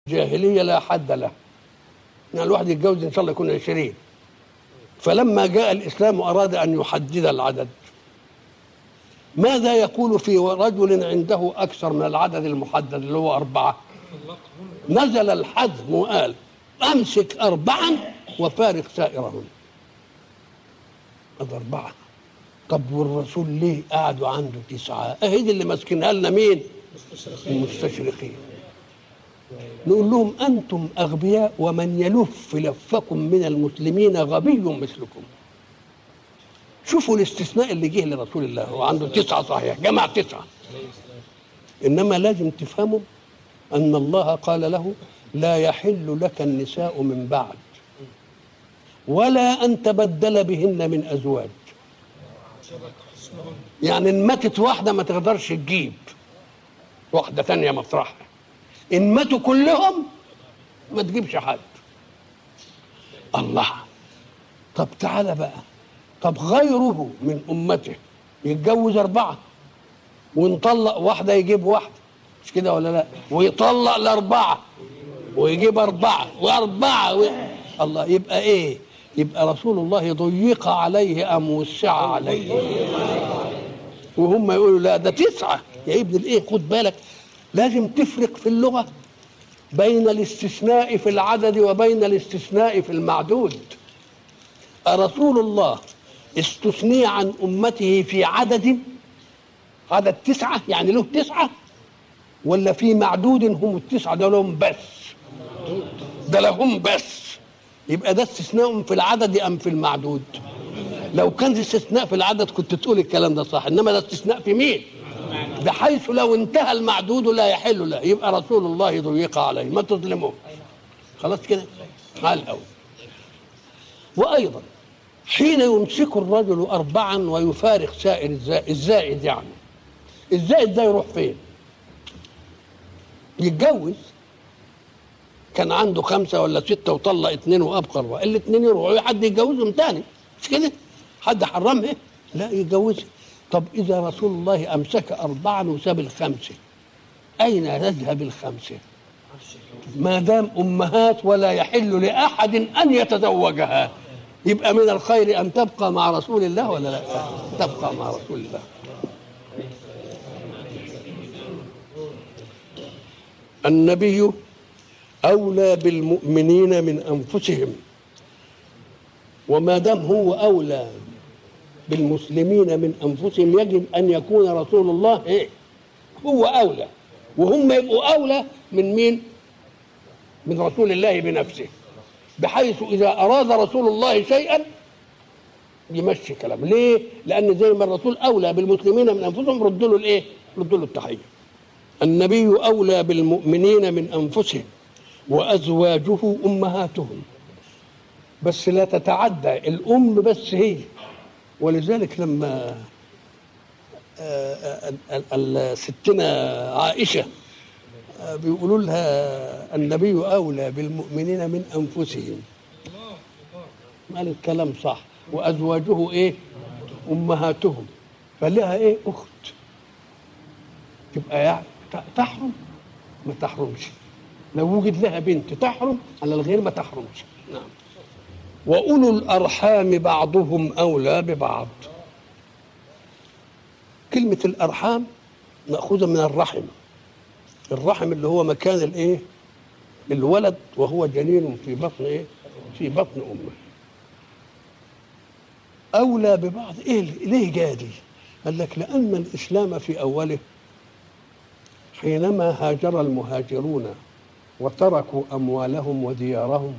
جاهلية لا حد له يعني الواحد يتجوز إن شاء الله يكون عشرين فلما جاء الإسلام أراد أن يحدد العدد ماذا يقول في رجل عنده أكثر من العدد المحدد اللي هو أربعة نزل الحزم وقال أمسك أربعا وفارق سائرهم هذا أربعة طب والرسول ليه قعدوا عنده تسعة أهي دي اللي ماسكينها لنا مين المستشرقين نقول لهم أنتم أغبياء ومن يلف لفكم من المسلمين غبي مثلكم شوفوا الاستثناء اللي جه لرسول الله هو عنده تسعة صحيح جمع تسعة إنما لازم تفهموا أن الله قال له لا يحل لك النساء من بعد ولا أن تبدل بهن من أزواج يعني إن ماتت واحدة ما تقدرش تجيب واحدة تانية مطرحها إن ماتوا كلهم ما تجيبش حد الله طب تعالى بقى طب غيره من أمته يتجوز أربعة ونطلق واحدة يجيب واحدة مش كده ولا لا ويطلق الأربعة ويجيب أربعة وأربعة و... الله يبقى إيه يبقى رسول الله ضيق عليه أم وسع عليه وهم يقولوا لا ده تسعة يا ابن الإيه خد بالك لازم تفرق في اللغة بين الاستثناء في العدد وبين الاستثناء في المعدود رسول الله استثني عن أمته في عدد عدد تسعة يعني له تسعة ولا في معدود هم التسعة ده لهم بس ده لهم بس يبقى ده استثناء في العدد أم في المعدود لو كان استثناء في العدد كنت تقول الكلام ده صح إنما ده استثناء في مين بحيث لو انتهى المعدود لا يحل له يبقى رسول الله ضيق عليه ما تظلموه خلاص كده على الأول وأيضا حين يمسك الرجل أربعا ويفارق سائر الزائد, الزائد يعني الزائد ده يروح فين يتجوز كان عنده خمسة ولا ستة وطلق اثنين وأبقى أربعة الاثنين يروحوا حد يتجوزهم تاني مش كده حد حرمها لا يتجوزها طب إذا رسول الله أمسك أربعا وساب الخمسة أين تذهب الخمسة ما دام أمهات ولا يحل لأحد أن يتزوجها يبقى من الخير أن تبقى مع رسول الله ولا لا تبقى مع رسول الله النبي أولى بالمؤمنين من أنفسهم وما دام هو أولى بالمسلمين من أنفسهم يجب أن يكون رسول الله إيه؟ هو أولى وهم يبقوا أولى من مين؟ من رسول الله بنفسه بحيث إذا أراد رسول الله شيئا يمشي كلام ليه؟ لأن زي ما الرسول أولى بالمسلمين من أنفسهم ردوا له الإيه؟ ردوا له التحية النبي أولى بالمؤمنين من أنفسهم وأزواجه أمهاتهم بس لا تتعدى الأم بس هي ولذلك لما ستنا عائشة بيقولوا لها النبي أولى بالمؤمنين من أنفسهم قال الكلام صح وأزواجه إيه أمهاتهم فلها إيه أخت تبقى يعني تحرم ما تحرمش لو وجد لها بنت تحرم على الغير ما تحرمش نعم وأولو الأرحام بعضهم أولى ببعض كلمة الأرحام مأخوذة من الرحم الرحم اللي هو مكان الإيه الولد وهو جنين في بطن إيه في بطن أمه أولى ببعض إيه ليه جادي قال لك لأن الإسلام في أوله حينما هاجر المهاجرون وتركوا أموالهم وديارهم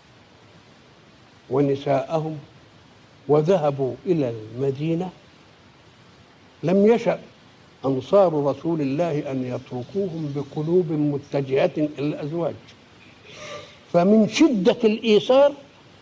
ونساءهم وذهبوا إلى المدينة لم يشأ أنصار رسول الله أن يتركوهم بقلوب متجهة إلى الأزواج فمن شدة الإيثار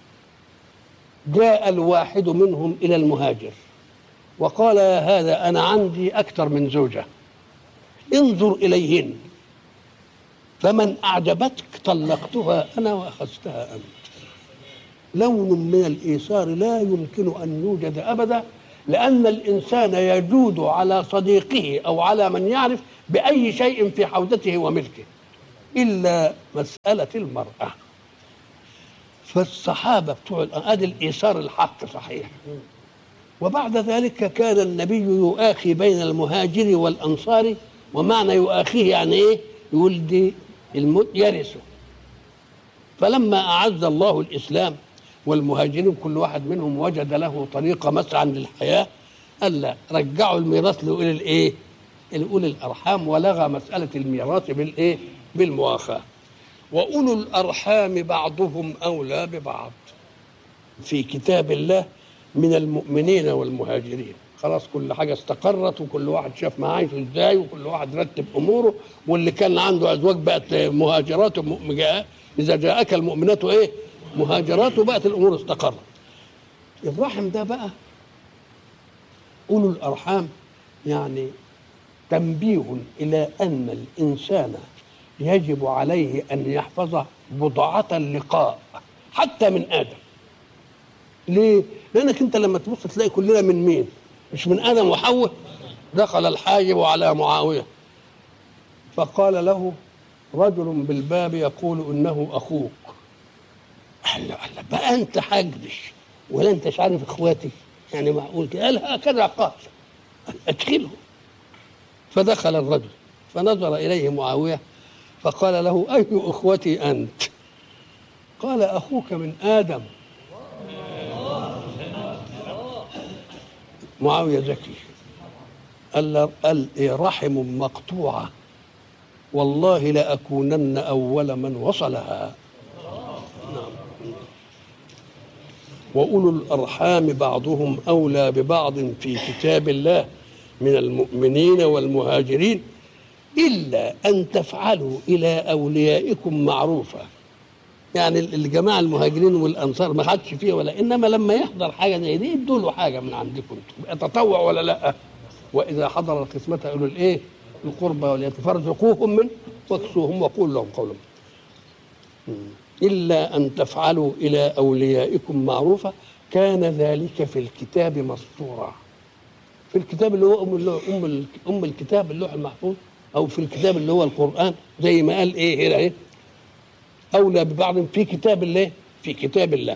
جاء الواحد منهم إلى المهاجر وقال يا هذا أنا عندي أكثر من زوجة انظر إليهن فمن أعجبتك طلقتها أنا وأخذتها أنت لون من الإيثار لا يمكن أن يوجد أبدا لأن الإنسان يجود على صديقه أو على من يعرف بأي شيء في حوزته وملكه إلا مسألة المرأة فالصحابة بتوع ادي الإيثار الحق صحيح وبعد ذلك كان النبي يؤاخي بين المهاجر والأنصار ومعنى يؤاخيه يعني إيه يقول دي الموت يرثه فلما أعز الله الإسلام والمهاجرين كل واحد منهم وجد له طريقة مسعى للحياة قال لا رجعوا الميراث لأولي الإيه؟ لأولي الأرحام ولغى مسألة الميراث بالإيه؟ بالمواخاة وأولو الأرحام بعضهم أولى ببعض في كتاب الله من المؤمنين والمهاجرين خلاص كل حاجة استقرت وكل واحد شاف معايشه ازاي وكل واحد رتب أموره واللي كان عنده أزواج بقت مهاجرات إذا جاءك المؤمنات إيه مهاجرات وبقت الأمور استقرت الرحم ده بقى أولو الأرحام يعني تنبيه إلى أن الإنسان يجب عليه أن يحفظ بضعة اللقاء حتى من آدم ليه؟ لأنك أنت لما تبص تلاقي كلنا من مين؟ مش من آدم وحواء دخل الحاجب على معاوية فقال له رجل بالباب يقول إنه أخوك قال له قال له بقى أنت حاجبش ولا أنت مش عارف إخواتي يعني معقول كده قال هكذا قال أدخله فدخل الرجل فنظر إليه معاوية فقال له أي أخوتي أنت قال أخوك من آدم معاوية ذكي قال قال إيه رحم مقطوعة والله لأكونن أول من وصلها نعم وأولو الأرحام بعضهم أولى ببعض في كتاب الله من المؤمنين والمهاجرين إلا أن تفعلوا إلى أوليائكم معروفا يعني الجماعة المهاجرين والأنصار ما حدش فيه ولا إنما لما يحضر حاجة زي دي ادوا له حاجة من عندكم تطوع ولا لا وإذا حضر القسمة قالوا الإيه القربى واليتيم فارزقوهم من واكسوهم وقولوا لهم قولا إلا أن تفعلوا إلى أوليائكم معروفا كان ذلك في الكتاب مسطورا في الكتاب اللي هو أم أم أم الكتاب اللوح المحفوظ أو في الكتاب اللي هو القرآن زي ما قال إيه هنا إيه أولى ببعض في كتاب الله في كتاب الله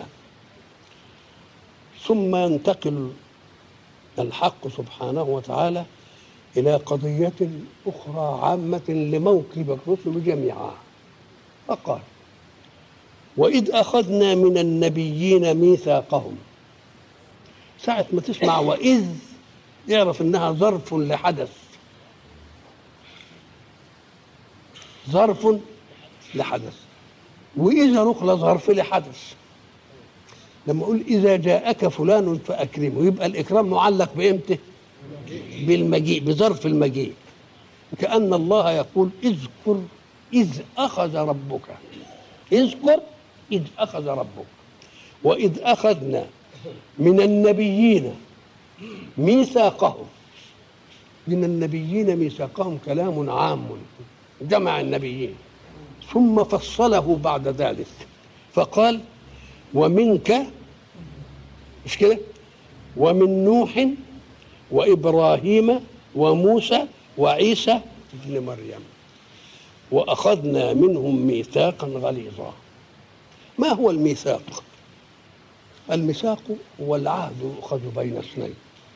ثم ينتقل الحق سبحانه وتعالى إلى قضية أخرى عامة لموكب الرسل جميعا فقال وإذ أخذنا من النبيين ميثاقهم ساعة ما تسمع وإذ يعرف إنها ظرف لحدث ظرف لحدث وإذا نقل ظرف لحدث لما أقول إذا جاءك فلان فأكرمه يبقى الإكرام معلق بإمتى؟ بالمجيء بظرف المجيء كأن الله يقول اذكر إذ أخذ ربك اذكر إذ أخذ ربك وإذ أخذنا من النبيين ميثاقهم من النبيين ميثاقهم كلام عام جمع النبيين ثم فصله بعد ذلك فقال ومنك مش كده ومن نوح وابراهيم وموسى وعيسى ابن مريم واخذنا منهم ميثاقا غليظا ما هو الميثاق الميثاق هو العهد يؤخذ بين اثنين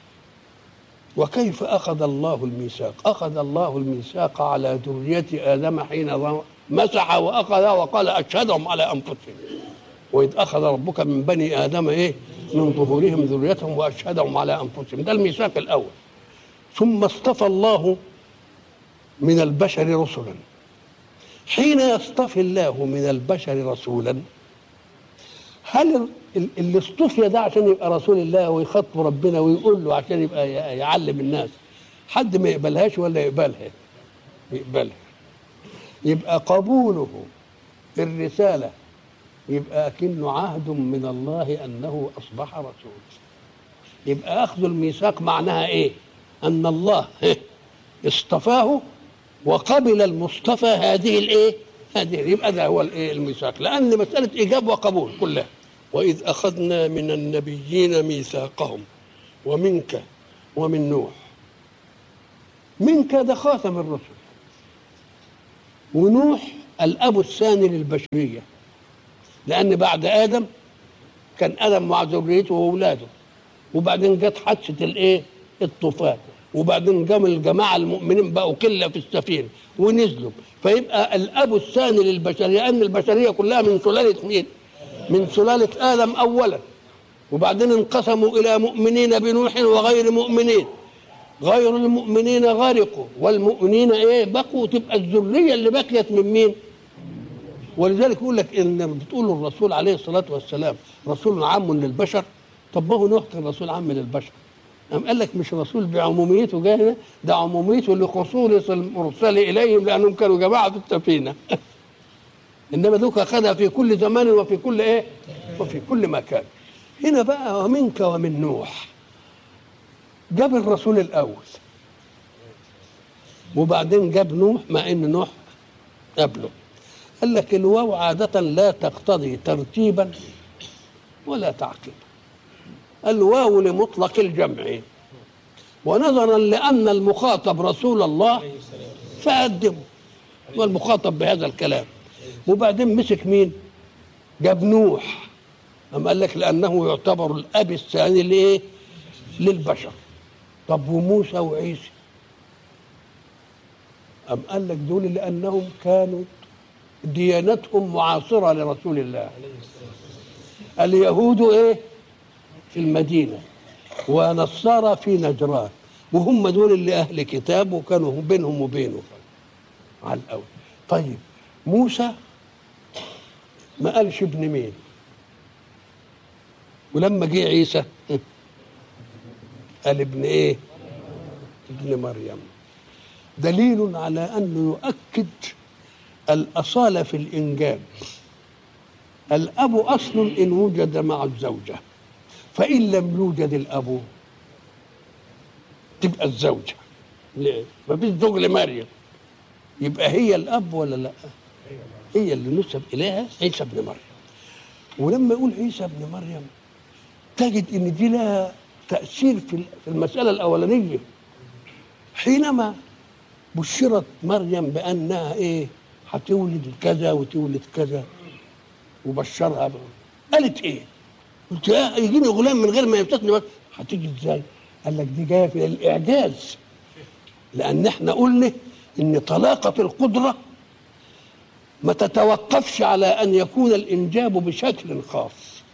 وكيف اخذ الله الميثاق اخذ الله الميثاق على ذريه ادم حين مسح واخذ وقال اشهدهم على انفسهم واذ اخذ ربك من بني ادم ايه من ظهورهم ذريتهم واشهدهم على انفسهم ده الميثاق الاول ثم اصطفى الله من البشر رسلا حين يصطفي الله من البشر رسولا هل اللي اصطفي ده عشان يبقى رسول الله ويخاطب ربنا ويقول له عشان يبقى يعلم الناس حد ما يقبلهاش ولا يقبلها يقبلها يبقى قبوله الرسالة يبقى كأنه عهد من الله أنه أصبح رسول يبقى أخذ الميثاق معناها إيه أن الله اصطفاه وقبل المصطفى هذه الإيه هذه يبقى ده هو الإيه الميثاق لأن مسألة إيجاب وقبول كلها وإذ أخذنا من النبيين ميثاقهم ومنك ومن نوح منك ده خاتم الرسل ونوح الاب الثاني للبشريه لان بعد ادم كان ادم مع ذريته واولاده وبعدين جت حادثه الايه الطوفان وبعدين قام الجماعه المؤمنين بقوا قله في السفينه ونزلوا فيبقى الاب الثاني للبشريه لان البشريه كلها من سلاله مين؟ من سلاله ادم اولا وبعدين انقسموا الى مؤمنين بنوح وغير مؤمنين غير المؤمنين غرقوا والمؤمنين ايه بقوا تبقى الذريه اللي بقيت من مين؟ ولذلك يقول لك ان بتقول الرسول عليه الصلاه والسلام رسول عام للبشر طب ما هو نوح كان رسول عام للبشر قام قال لك مش رسول بعموميته جاي هنا ده عموميته لخصوص المرسل اليهم لانهم كانوا جماعه في السفينه انما دوك اخذها في كل زمان وفي كل ايه وفي كل مكان هنا بقى ومنك ومن نوح جاب الرسول الاول وبعدين جاب نوح مع ان نوح قبله قال لك الواو عادة لا تقتضي ترتيبا ولا تعقيبا الواو لمطلق الجمع ونظرا لأن المخاطب رسول الله فقدمه والمخاطب بهذا الكلام وبعدين مسك مين جاب نوح أم قال لك لأنه يعتبر الأب الثاني لإيه للبشر طب وموسى وعيسى أم قال لك دول لأنهم كانوا ديانتهم معاصرة لرسول الله اليهود ايه في المدينة ونصارى في نجران وهم دول اللي أهل كتاب وكانوا بينهم وبينه على الأول طيب موسى ما قالش ابن مين ولما جه عيسى قال ابن ايه ابن مريم دليل على انه يؤكد الأصالة في الإنجاب الأب أصل إن وجد مع الزوجة فإن لم يوجد الأب تبقى الزوجة ليه؟ ما فيش زوج لمريم يبقى هي الأب ولا لا؟ هي اللي نسب إليها عيسى ابن مريم ولما يقول عيسى ابن مريم تجد إن دي لها تأثير في المسألة الأولانية حينما بشرت مريم بأنها إيه؟ هتولد كذا وتولد كذا وبشرها بقى. قالت ايه؟ قلت يا يجيني غلام من غير ما يمسكني بس هتيجي ازاي؟ قال لك دي جايه في الاعجاز لان احنا قلنا ان طلاقه القدره ما تتوقفش على ان يكون الانجاب بشكل خاص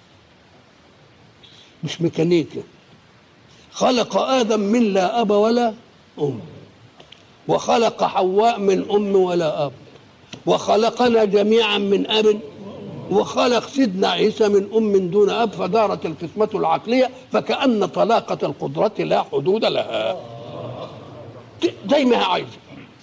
مش ميكانيكا خلق ادم من لا اب ولا ام وخلق حواء من ام ولا اب وخلقنا جميعا من اب وخلق سيدنا عيسى من ام دون اب فدارت القسمه العقليه فكان طلاقه القدره لا حدود لها زي ما هي عايزه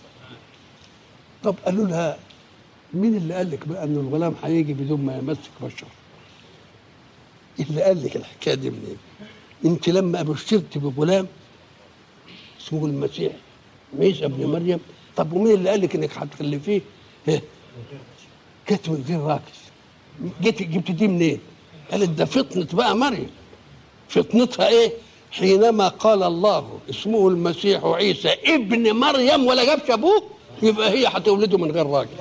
طب قالوا لها مين اللي قال لك بقى ان الغلام هيجي بدون ما يمسك بشر اللي قال لك الحكايه دي منين انت لما بشرت بغلام اسمه المسيح عيسى ابن مريم طب ومين اللي قال لك انك هتخلفيه جت من غير راجل جيت جبت دي منين؟ قالت ده فطنة بقى مريم فطنتها ايه؟ حينما قال الله اسمه المسيح عيسى ابن مريم ولا جابش ابوه يبقى هي هتولده من غير راجل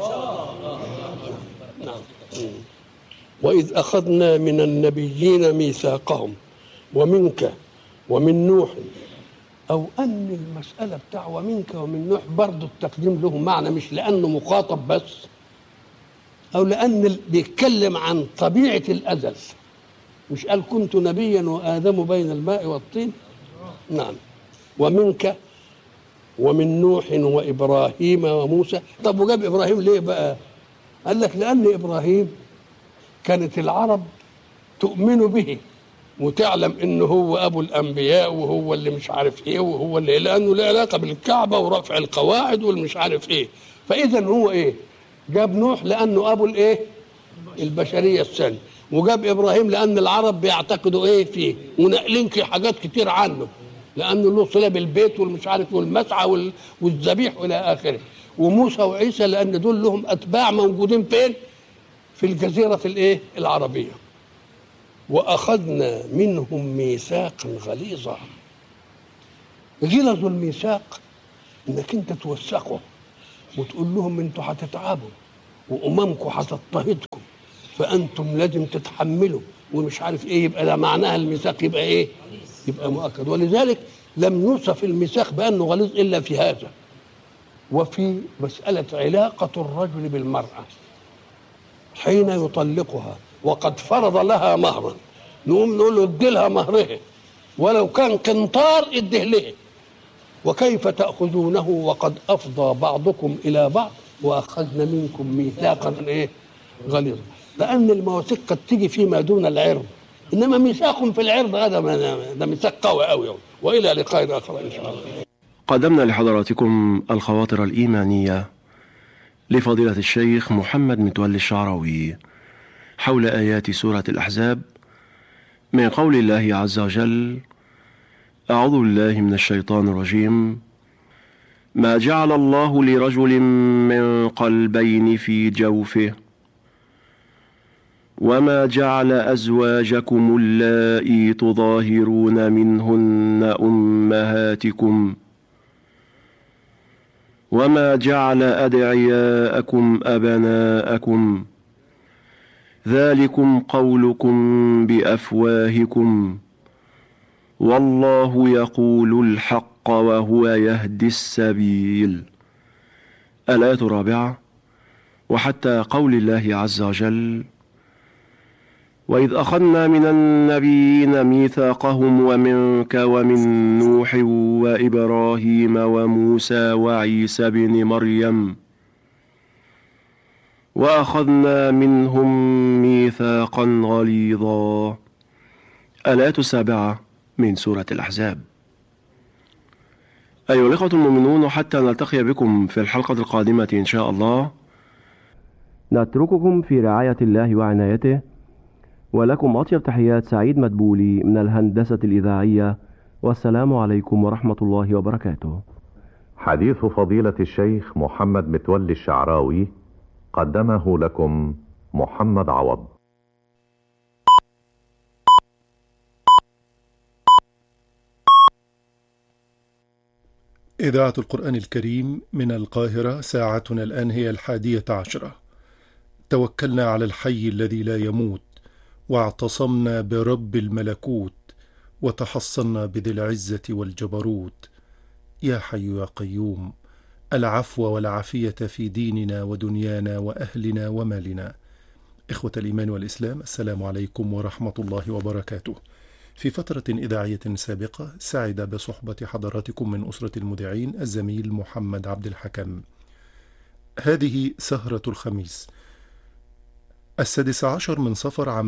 نعم وإذ أخذنا من النبيين ميثاقهم ومنك ومن نوح أو أن المسألة بتاع ومنك ومن نوح برضه التقديم له معنى مش لأنه مخاطب بس أو لأن بيتكلم عن طبيعة الأزل مش قال كنت نبيا وآدم بين الماء والطين نعم ومنك ومن نوح وإبراهيم وموسى طب وجاب إبراهيم ليه بقى قال لك لأن إبراهيم كانت العرب تؤمن به وتعلم انه هو ابو الانبياء وهو اللي مش عارف ايه وهو اللي لانه له علاقه بالكعبه ورفع القواعد والمش عارف ايه فاذا هو ايه جاب نوح لانه ابو الايه البشريه الثانيه وجاب ابراهيم لان العرب بيعتقدوا ايه فيه ونقلين حاجات كتير عنه لانه له صله بالبيت والمش عارف والمسعى والذبيح والى اخره وموسى وعيسى لان دول لهم اتباع موجودين فين في الجزيره الايه العربيه واخذنا منهم ميثاقا غليظا غلظ الميثاق انك انت توثقه وتقول لهم انتوا هتتعبوا واممكم هتضطهدكم فانتم لازم تتحملوا ومش عارف ايه يبقى ده معناها الميثاق يبقى ايه؟ يبقى مؤكد ولذلك لم يوصف الميثاق بانه غليظ الا في هذا وفي مساله علاقه الرجل بالمراه حين يطلقها وقد فرض لها مهرا نقوم نقول له ادي لها مهرها ولو كان قنطار اديه لها وكيف تأخذونه وقد أفضى بعضكم إلى بعض وأخذنا منكم ميثاقا إيه غليظا لأن المواثيق قد تيجي فيما دون العرض إنما ميثاق في العرض هذا ده ميثاق قوي قوي وإلى لقاء آخر إن شاء الله قدمنا لحضراتكم الخواطر الإيمانية لفضيلة الشيخ محمد متولي الشعراوي حول آيات سورة الأحزاب من قول الله عز وجل أعوذ بالله من الشيطان الرجيم ما جعل الله لرجل من قلبين في جوفه وما جعل أزواجكم اللائي تظاهرون منهن أمهاتكم وما جعل أدعياءكم أبناءكم ذلكم قولكم بأفواهكم والله يقول الحق وهو يهدي السبيل الآية الرابعة وحتى قول الله عز وجل وإذ أخذنا من النبيين ميثاقهم ومنك ومن نوح وإبراهيم وموسى وعيسى بن مريم وأخذنا منهم ميثاقا غليظا الآية السابعة من سورة الأحزاب أيها الإخوة المؤمنون حتى نلتقي بكم في الحلقة القادمة إن شاء الله نترككم في رعاية الله وعنايته ولكم أطيب تحيات سعيد مدبولي من الهندسة الإذاعية والسلام عليكم ورحمة الله وبركاته حديث فضيلة الشيخ محمد متولي الشعراوي قدمه لكم محمد عوض إذاعة القرآن الكريم من القاهرة ساعتنا الآن هي الحادية عشرة توكلنا على الحي الذي لا يموت واعتصمنا برب الملكوت وتحصنا بذي العزة والجبروت يا حي يا قيوم العفو والعافية في ديننا ودنيانا وأهلنا ومالنا إخوة الإيمان والإسلام السلام عليكم ورحمة الله وبركاته في فترة إذاعية سابقة سعد بصحبة حضراتكم من أسرة المذيعين الزميل محمد عبد الحكم هذه سهرة الخميس السادس عشر من صفر عام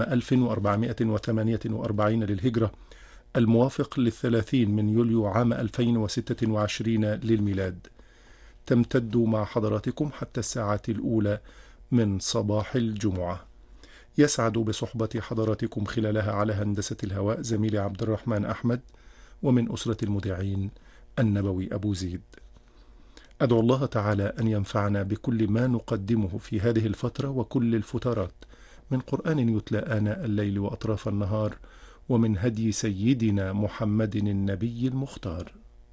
1448 للهجرة الموافق للثلاثين من يوليو عام 2026 للميلاد تمتد مع حضراتكم حتى الساعة الأولى من صباح الجمعة يسعد بصحبة حضراتكم خلالها على هندسة الهواء زميلي عبد الرحمن أحمد ومن أسرة المذيعين النبوي أبو زيد أدعو الله تعالى أن ينفعنا بكل ما نقدمه في هذه الفترة وكل الفترات من قرآن يتلى آناء الليل وأطراف النهار ومن هدي سيدنا محمد النبي المختار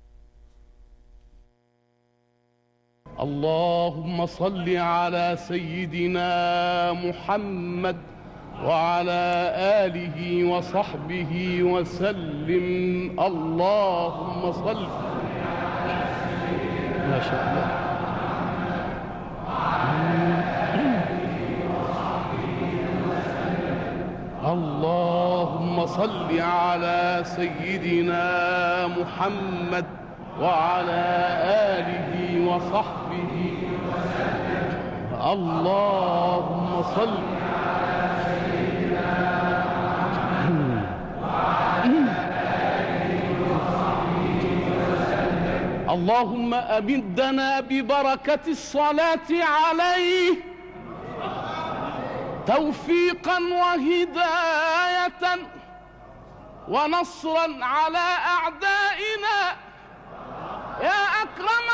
اللهم صل على سيدنا محمد وعلى آله وصحبه وسلم اللهم صل ما شاء الله اللهم صل على سيدنا محمد وعلى آله وصحبه اللهم صل اللهم أمدنا ببركة الصلاة عليه توفيقا وهداية ونصرا على أعدائنا يا أكرم